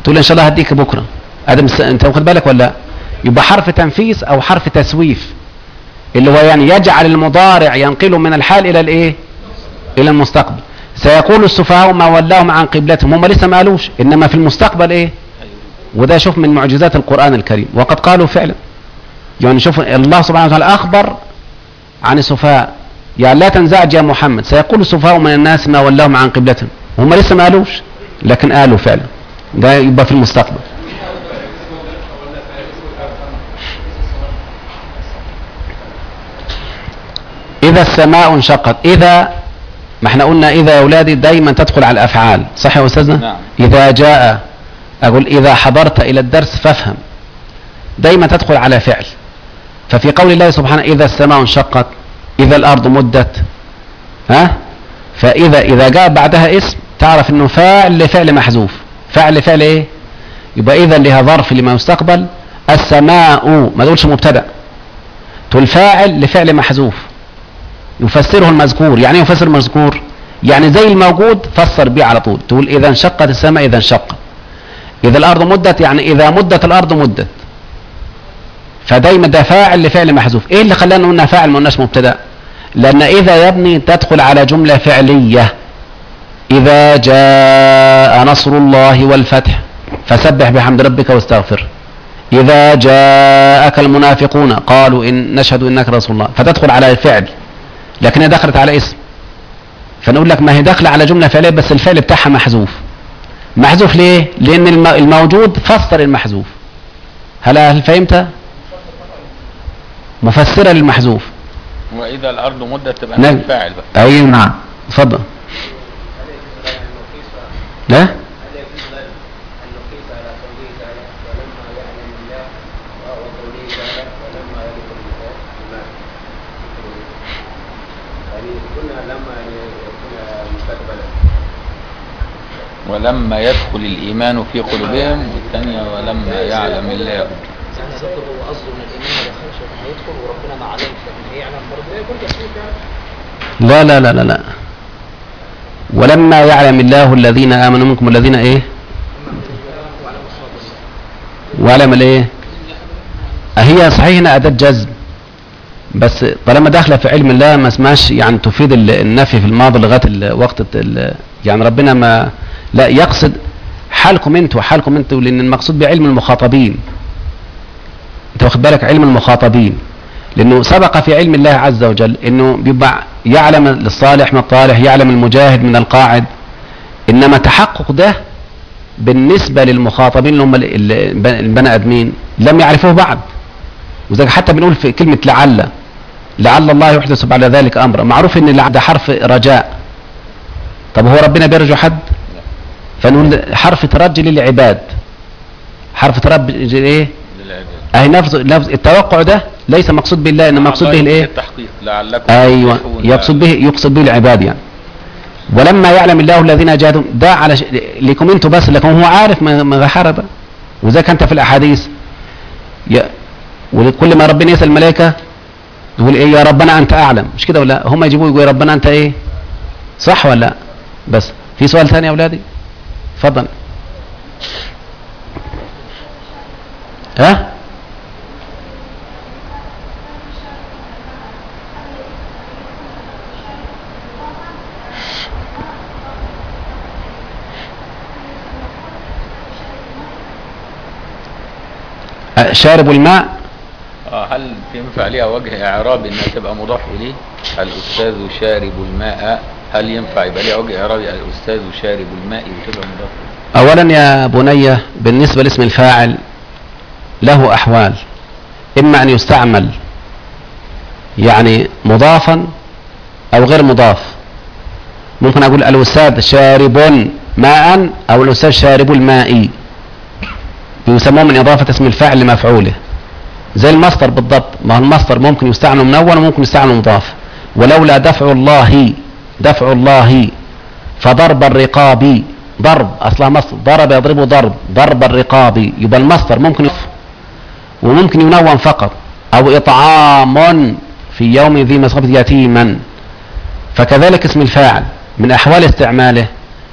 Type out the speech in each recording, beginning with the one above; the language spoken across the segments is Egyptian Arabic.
تقول ان شاء الله هديك بكره ادم الس... انت واخد بالك ولا لا؟ يبقى حرف تنفيس او حرف تسويف اللي هو يعني يجعل المضارع ينقله من الحال الى الايه الى المستقبل سيقول السفهاء ما ولاهم عن قبلتهم هم لسه ما قالوش انما في المستقبل ايه وده شوف من معجزات القرآن الكريم وقد قالوا فعلا يعني شوف الله سبحانه وتعالى أخبر عن السفهاء يعني لا تنزعج يا محمد سيقول السفهاء من الناس ما ولاهم عن قبلتهم هم لسه ما قالوش لكن قالوا فعلا ده يبقى في المستقبل إذا السماء انشقت إذا ما احنا قلنا إذا يا أولادي دايما تدخل على الأفعال صح يا أستاذنا نعم. إذا جاء أقول إذا حضرت إلى الدرس فافهم دايما تدخل على فعل ففي قول الله سبحانه إذا السماء انشقت إذا الأرض مدت ها فإذا إذا جاء بعدها اسم تعرف إنه فاعل لفعل محذوف فاعل لفعل إيه يبقى إذا لها ظرف لما يستقبل السماء ما تقولش مبتدأ تقول فاعل لفعل محذوف يفسره المذكور يعني ايه يفسر المذكور يعني زي الموجود فسر بيه على طول تقول اذا انشقت السماء اذا انشقت اذا الارض مدت يعني اذا مدت الارض مدت فدايما ده فاعل لفعل محذوف ايه اللي خلانا قلنا فاعل ما قلناش مبتدا لان اذا يا ابني تدخل على جمله فعليه اذا جاء نصر الله والفتح فسبح بحمد ربك واستغفر اذا جاءك المنافقون قالوا ان نشهد انك رسول الله فتدخل على الفعل لكنها دخلت على اسم فنقول لك ما هي داخله على جمله فعليه بس الفعل بتاعها محذوف محذوف ليه لان الم- الموجود فسر المحذوف هل هل فهمت مفسره للمحذوف واذا الارض مدت تبقى نعم. نعم. فاعل بقى اي نعم اتفضل لا ولما يدخل الايمان في قلوبهم والثانيه ولما يعلم الله يعني ذكر هو قصده ان الايمان ما دخلش لكن هيدخل وربنا ما علمش لكن هيعلم برضه لا يكون تفسير فعلا لا لا لا لا لا ولما يعلم الله الذين امنوا منكم الذين ايه وعلى مصاب وعلم الايه هي صحيح هنا اداه جزم بس طالما داخله في علم الله ما اسمهاش يعني تفيد ال- النفي في الماضي لغايه ال- وقت ال- يعني ربنا ما لا يقصد حالكم انتوا حالكم انتوا لان المقصود بعلم المخاطبين انت واخد بالك علم المخاطبين لانه سبق في علم الله عز وجل انه بيبقى يعلم للصالح من الطالح يعلم المجاهد من القاعد انما تحقق ده بالنسبه للمخاطبين اللي هم ال- ال- البني ادمين لم يعرفوه بعد وذلك حتى بنقول في كلمه لعل لعل الله يحدث بعد ذلك امرا معروف ان لعل ده حرف رجاء طب هو ربنا بيرجو حد فنقول حرف ترجي للعباد حرف ترجي ايه للعباد اهي نفس نفس التوقع ده ليس مقصود بالله انما مقصود به الايه التحقيق لعلكم ايوه تفلحون. يقصد به يقصد به العباد يعني ولما يعلم الله الذين جاهدوا ده على ش... لكم انتوا بس لكن هو عارف ما ما حارب وذاك انت في الاحاديث ي... وكل ما ربنا يسال الملائكه يقول ايه يا ربنا انت اعلم مش كده ولا لا؟ هم يجيبوا يقولوا يا ربنا انت ايه صح ولا لا بس في سؤال ثاني يا اولادي اتفضل ها أه، شارب الماء اه هل ينفع ليها وجه اعراب انها تبقى مضاف اليه الاستاذ شارب الماء هل ينفع يبقى ليها وجه اعرابي الاستاذ شارب الماء وتبقى مضاف إليه؟ اولا يا بني بالنسبه لاسم الفاعل له احوال اما ان يستعمل يعني مضافا او غير مضاف ممكن اقول الاستاذ شارب ماء او الاستاذ شارب الماء يسموه من اضافه اسم الفاعل لمفعوله زي المصدر بالضبط ما هو المصدر ممكن يستعمل منون وممكن يستعمل مضاف ولولا دفع الله دفع الله فضرب الرقاب ضرب اصلها مصدر ضرب يضرب ضرب ضرب الرقاب يبقى المصدر ممكن يف وممكن ينون فقط او اطعام في يوم ذي مسغبة يتيما فكذلك اسم الفاعل من احوال استعماله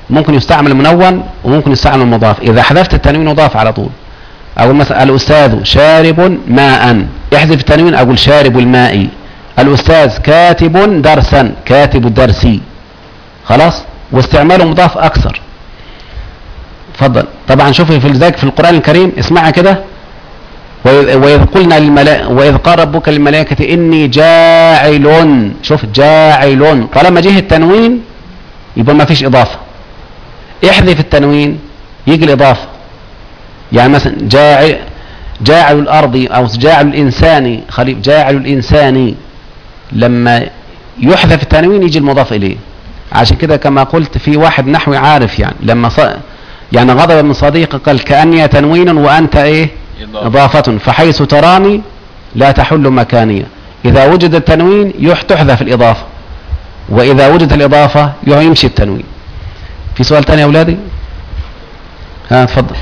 ممكن يستعمل منون وممكن يستعمل مضاف اذا حذفت التنوين يضاف على طول اقول مثلا الاستاذ شارب ماء احذف التنوين اقول شارب الماء الاستاذ كاتب درسا كاتب الدرس خلاص واستعماله مضاف اكثر اتفضل طبعا شوفي في ذلك في القران الكريم اسمعها كده وإذ وإذ قلنا للملائكة وإذ قال ربك للملائكة إني جاعل شوف جاعل طالما جه التنوين يبقى ما فيش إضافة احذف التنوين يجي الإضافة يعني مثلا جاعل جاعل الأرض أو جاعل الإنسان خليف جاعل الإنسان لما يحذف التنوين يجي المضاف إليه عشان كده كما قلت في واحد نحوي عارف يعني لما ص... يعني غضب من صديقه قال كأني تنوين وأنت إيه إضافة. إضافة فحيث تراني لا تحل مكانية إذا وجد التنوين يح- تحذف الإضافة وإذا وجدت الإضافة يمشي التنوين في سؤال تاني يا أولادي ها تفضل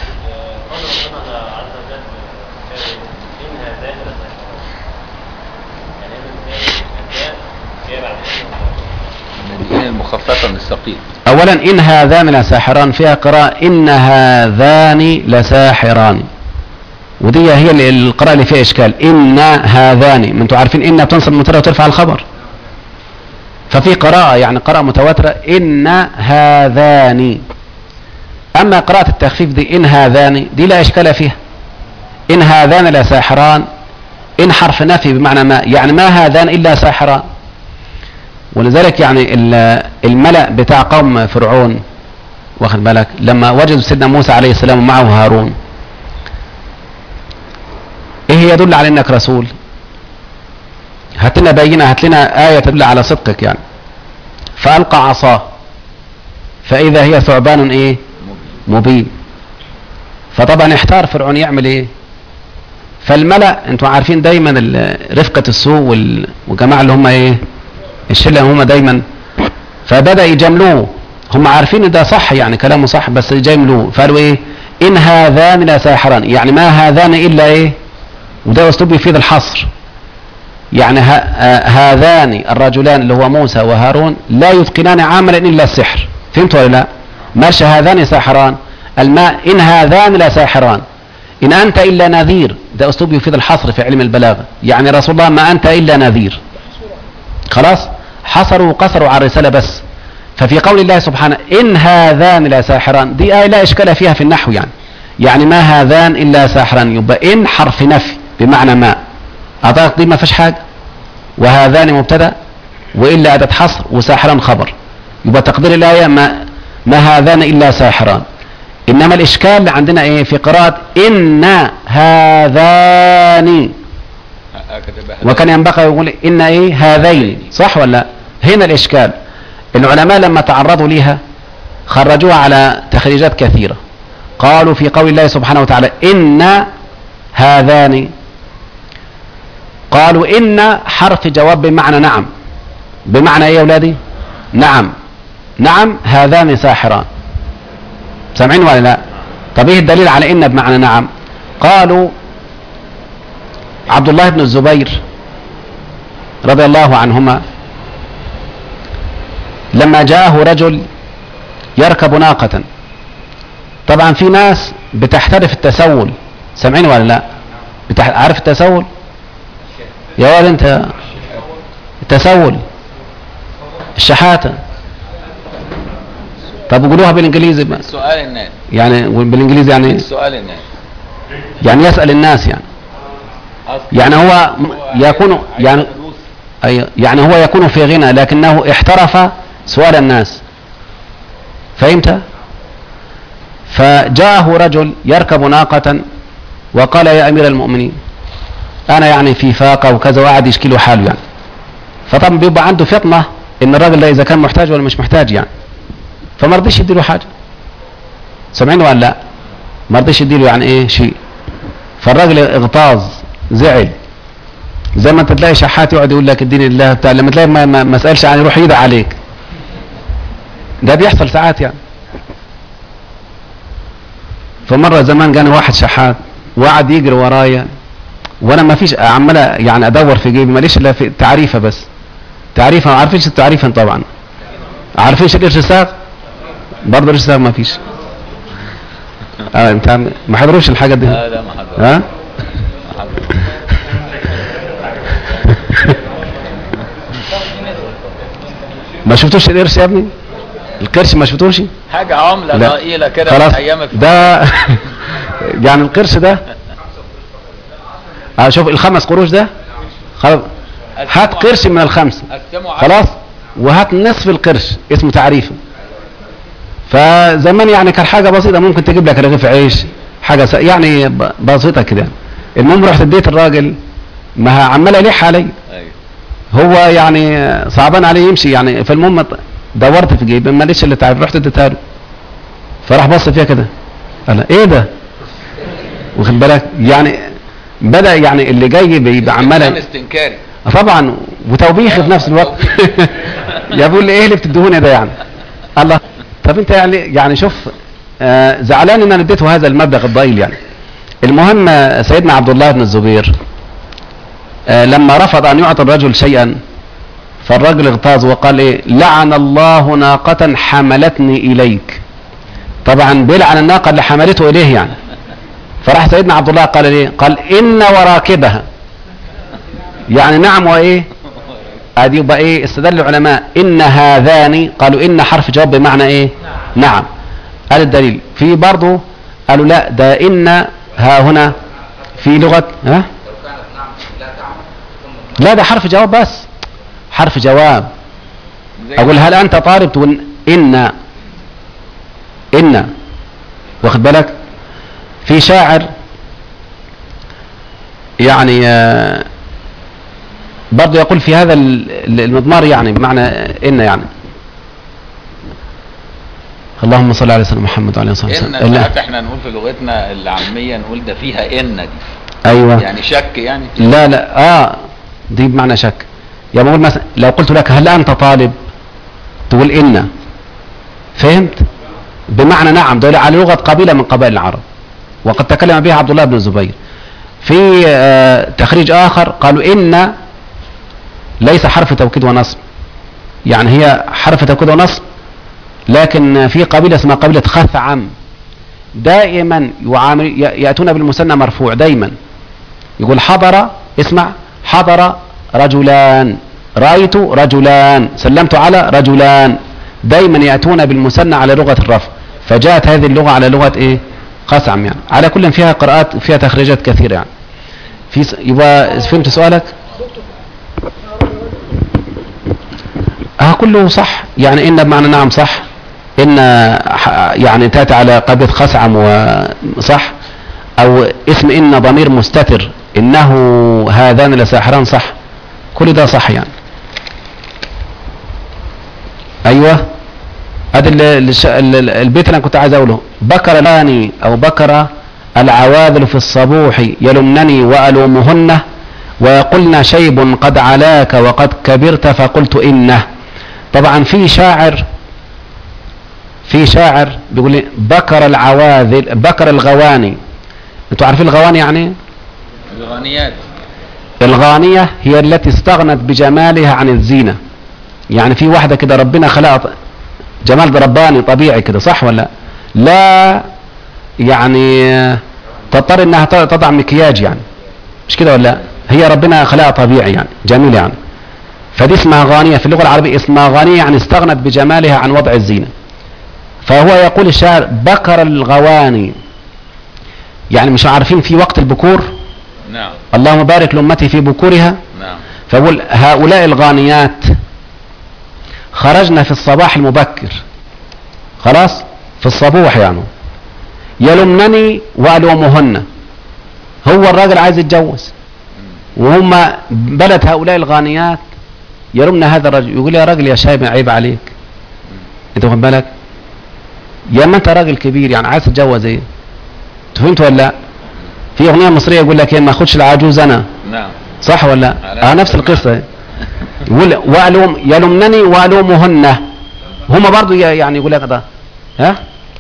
الإيه المخففة من الثقيل أولا إن هذان لساحران فيها قراءة إن هذان لساحران ودي هي اللي- القراءة اللي فيها إشكال إن هذان ما أنتوا عارفين إن بتنصب المبتدأ وترفع الخبر ففي قراءة يعني قراءة متواترة إن هذان أما قراءة التخفيف دي إن هذان دي لا إشكال فيها إن هذان لساحران إن حرف نفي بمعنى ما يعني ما هذان إلا ساحران ولذلك يعني ال- الملأ بتاع قوم فرعون واخد بالك لما وجدوا سيدنا موسى عليه السلام ومعه هارون ايه يدل على انك رسول هات لنا بينه هات لنا آية تدل على صدقك يعني فألقى عصاه فإذا هي ثعبان ايه مبين فطبعا احتار فرعون يعمل ايه فالملأ انتوا عارفين دايما ال- رفقة السوء وال- والجماعة اللي هم ايه الشلة هم دايما فبدأ يجاملوه هم عارفين ان ده صح يعني كلامه صح بس يجاملوه فقالوا ايه ان هذان لساحران يعني ما هذان الا ايه وده اسلوب يفيد الحصر يعني ه- آه هذان الرجلان اللي هو موسى وهارون لا يتقنان عملا الا السحر فهمت ولا لا ماشي هذان ساحران الماء ان هذان لساحران ان انت الا نذير ده اسلوب يفيد الحصر في علم البلاغه يعني رسول الله ما انت الا نذير خلاص حصروا وقصروا على الرسالة بس ففي قول الله سبحانه إن هذان لا ساحران دي آية لا إشكال فيها في النحو يعني يعني ما هذان إلا ساحران يبقى إن حرف نفي بمعنى ما أعطاك دي ما فيش حاجة وهذان مبتدأ وإلا أداة حصر وساحران خبر يبقى تقدير الآية ما ما هذان إلا ساحران إنما الإشكال عندنا إيه في قراءة إن هذان كتبها وكان ينبغي يقول إن إيه هذين صح ولا لا؟ هنا الإشكال العلماء لما تعرضوا ليها خرجوها على تخريجات كثيرة قالوا في قول الله سبحانه وتعالى إن هذان قالوا إن حرف جواب بمعنى نعم بمعنى إيه يا أولادي نعم نعم هذان ساحران سامعين ولا لا طب إيه الدليل على إن بمعنى نعم قالوا عبد الله بن الزبير رضي الله عنهما لما جاءه رجل يركب ناقة طبعا في ناس بتحترف التسول سامعين ولا لا بتح... عارف التسول يا ولد انت التسول الشحاتة طب قولوها بالانجليزي بقى. سؤال الناس يعني بالانجليزي يعني سؤال الناس يعني يسأل الناس يعني أصل يعني هو م- يكون عايز يعني فلوس. أي يعني هو يكون في غنى لكنه احترف سؤال الناس فهمت فجاءه رجل يركب ناقة وقال يا أمير المؤمنين أنا يعني في فاقة وكذا وقعد يشكي له حاله يعني فطبعا بيبقى عنده فطنة إن الراجل ده إذا كان محتاج ولا مش محتاج يعني فما رضيش يديله حاجة سامعين ولا لا ما رضيش يديله يعني إيه شيء فالراجل اغتاظ زعل زي ما انت تلاقي شحات يقعد يقول لك اديني الله بتاع لما تلاقي ما, ما, ما سالش عن يروح يدعي عليك ده بيحصل ساعات يعني فمره زمان جاني واحد شحات وقعد يجري ورايا وانا ما فيش عمال يعني ادور في جيبي ماليش الا في تعريفه بس تعريفه ما عارفينش التعريفه طبعا عارفين شكل الرساق برضه لسه ما فيش اه انت عم- ما حضروش الحاجه دي لا لا ما حضرتش ها ما حضرتش. ما شفتوش القرش يا ابني القرش ما شفتوش حاجة عملة لا. ضئيلة كده خلاص من أيام الف- ده يعني القرش ده اه شوف الخمس قروش ده خلاص هات قرش من الخمسه قسموا على- خلاص وهات نصف القرش اسمه تعريفه فزمان يعني كان حاجه بسيطه ممكن تجيب لك رغيف عيش حاجه س... يعني ب... بسيطه كده المهم رحت اديت الراجل ما عمال يلح علي أيوة. هو يعني صعبان عليه يمشي يعني فالمهم ط- دورت في جيبي ما لقيتش اللي تعرف رحت اديتها له فراح بص فيها كده قال ايه ده واخد بالك يعني بدا يعني اللي جاي بيبقى استخدام عمال استنكاري طبعا وتوبيخ في نفس الوقت يا بقول لي ايه اللي بتدهوني ده يعني الله طب انت يعني يعني شوف آه زعلان ان انا اديته هذا المبلغ الضئيل يعني المهم آه، سيدنا عبد الله بن الزبير آه لما رفض ان يعطي الرجل شيئا فالرجل اغتاظ وقال ايه لعن الله ناقة حملتني اليك طبعا بيلعن الناقة اللي حملته اليه يعني فراح سيدنا عبد الله قال ايه قال ان وراكبها يعني نعم وايه ادي يبقى ايه استدل العلماء ان هذان قالوا ان حرف جواب بمعنى ايه نعم قال الدليل في برضه قالوا لا ده ان ها هنا في لغه ها لا ده حرف جواب بس حرف جواب زي اقول هل انت طالب تقول ان ان واخد بالك في شاعر يعني آه، برضه يقول في هذا ال- ال- المضمار يعني بمعنى ان يعني اللهم صل على سيدنا محمد وعلى اله وصحبه ان وسلم ساعات احنا نقول في لغتنا العامية نقول ده فيها ان دي ايوه يعني شك يعني لا لا اه دي بمعنى شك يا بقول مثلا لو قلت لك هل انت طالب تقول ان فهمت بمعنى نعم دول على لغه قبيله من قبائل العرب وقد تكلم بها عبد الله بن الزبير في آه تخريج اخر قالوا ان ليس حرف توكيد ونصب يعني هي حرف توكيد ونصب لكن في قبيله اسمها قبيله خثعم دائما يعامل ي- ياتون بالمثنى مرفوع دائما يقول حضر اسمع حضر رجلان رأيت رجلان سلمت على رجلان دايما يأتون بالمثنى على لغة الرفع فجاءت هذه اللغة على لغة ايه قسم يعني على كل فيها قراءات فيها تخريجات كثيرة يعني في س... يبقى فهمت سؤالك اه كله صح يعني ان بمعنى نعم صح ان ح- يعني تاتي على قبيل خسعم وصح او اسم ان ضمير مستتر انه هذان لساحران صح كل ده صح يعني ايوه هذا ال- الش- ال- ال- البيت اللي انا كنت عايز اقوله بكر لاني او بكر العواذل في الصبوح يلمنني والومهن ويقولن شيب قد علاك وقد كبرت فقلت انه طبعا في شاعر في شاعر بيقول لي بكر العواذل بكر الغواني انتوا عارفين الغواني يعني ايه؟ الغنيات الغانية هي التي استغنت بجمالها عن الزينة يعني في واحدة كده ربنا خلقها ط- جمال رباني طبيعي كده صح ولا لا يعني آه، تضطر انها ت- تضع مكياج يعني مش كده ولا لا؟ هي ربنا خلقها طبيعي يعني جميل يعني فدي اسمها غانية في اللغة العربية اسمها غانية يعني استغنت بجمالها عن وضع الزينة فهو يقول الشاعر بكر الغواني يعني مش عارفين في وقت البكور نعم اللهم بارك لأمتي في بكورها نعم فأقول هؤلاء الغانيات خرجنا في الصباح المبكر خلاص في الصبوح يعني يلمنني وألومهن هو الراجل عايز يتجوز وهم بلد هؤلاء الغانيات يلومن هذا الرجل يقول يا راجل يا شايب عيب عليك انت واخد بالك يا ما انت راجل كبير يعني عايز تتجوز ايه انت فهمت ولا لا في اغنيه مصريه يقول لك ايه ما اخدش العجوز انا نعم صح ولا على لا؟ اه نفس نفس القصه يقول والوم يلومنني والومهن هم برضو ي- يعني يقول لك ده ها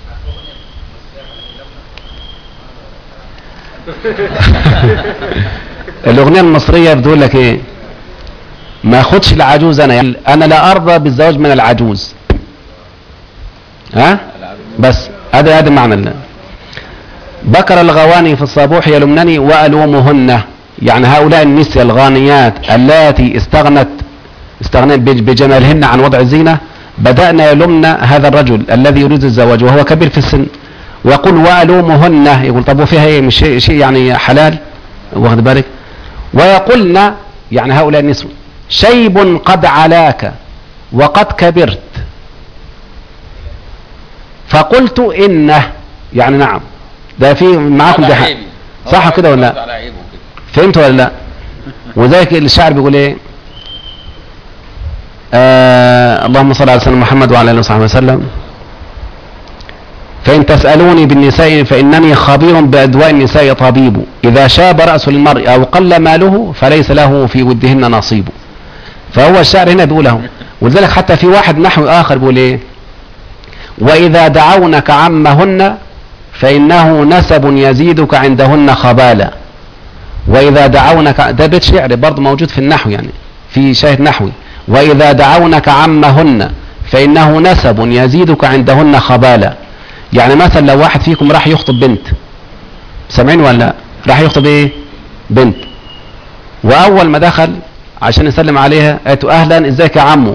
الاغنيه المصريه بتقول لك ايه ما اخدش العجوز انا يعني انا لا ارضى بالزواج من العجوز ها بس هذا هذا معنى الله بكر الغواني في الصبوح يلمنني وألومهن يعني هؤلاء النساء الغانيات اللاتي استغنت استغنت بج- بجمالهن عن وضع الزينة بدأنا يلمن هذا الرجل الذي يريد الزواج وهو كبير في السن ويقول وألومهن يقول طب وفيها ايه مش شيء شيء يعني حلال واخد بالك ويقولن يعني هؤلاء النسوة شيب قد علاك وقد كبرت فقلت إنه يعني نعم ده في معاكم على ده حق. عيبي. هو صح عايز كده ولا يرد لا على عيبه كده فهمت ولا لا وذلك الشاعر بيقول ايه آه اللهم صل على سيدنا محمد وعلى اله وصحبه وسلم فإن تسألوني بالنساء فإنني خبير بأدواء النساء طبيب إذا شاب رأس المرء أو قل ماله فليس له في ودهن نصيب فهو الشاعر هنا بيقوله ولذلك حتى في واحد نحو آخر بيقول إيه وإذا دعونك عمهن فإنه نسب يزيدك عندهن خبالا وإذا دعونك ده بيت شعر برضه موجود في النحو يعني في شاهد نحوي وإذا دعونك عمهن فإنه نسب يزيدك عندهن خبالا يعني مثلا لو واحد فيكم راح يخطب بنت سامعين ولا لا؟ راح يخطب ايه بنت واول ما دخل عشان يسلم عليها قالت له اهلا ازيك يا عمو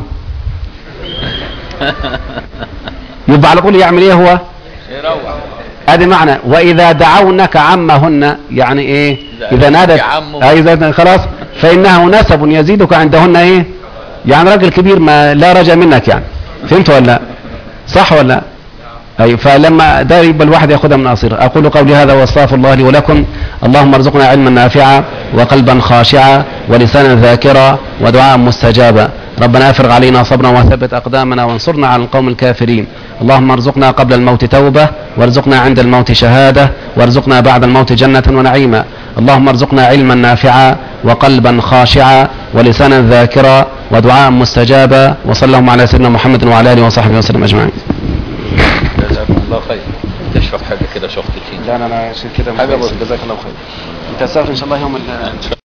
يبقى على طول يعمل ايه هو يروح ادي معنى واذا دعونك عمهن يعني ايه إذا اذا قالت نادت يا عمو. اي اذا خلاص فانه نسب يزيدك عندهن ايه يعني راجل كبير ما لا رجا منك يعني فهمت ولا لا صح ولا لا اي فلما ده يبقى الواحد ياخذها من قصير اقول قولي هذا واستغفر الله لي ولكم اللهم ارزقنا علما نافعا وقلبا خاشعا ولسانا ذاكرا ودعاء مستجابا ربنا افرغ علينا صبرا وثبت اقدامنا وانصرنا على القوم الكافرين اللهم ارزقنا قبل الموت توبه وارزقنا عند الموت شهاده وارزقنا بعد الموت جنه ونعيما اللهم ارزقنا علما نافعا وقلبا خاشعا ولسانا ذاكرا ودعاء مستجابا وصلى اللهم على سيدنا محمد وعلى اله وصحبه وسلم اجمعين جزاكم الله خير تشرب حاجه كده شخص لا لا لا عشان كده حاجة بسيطة. جزاك الله خير انت تسافر ان شاء الله يوم ال-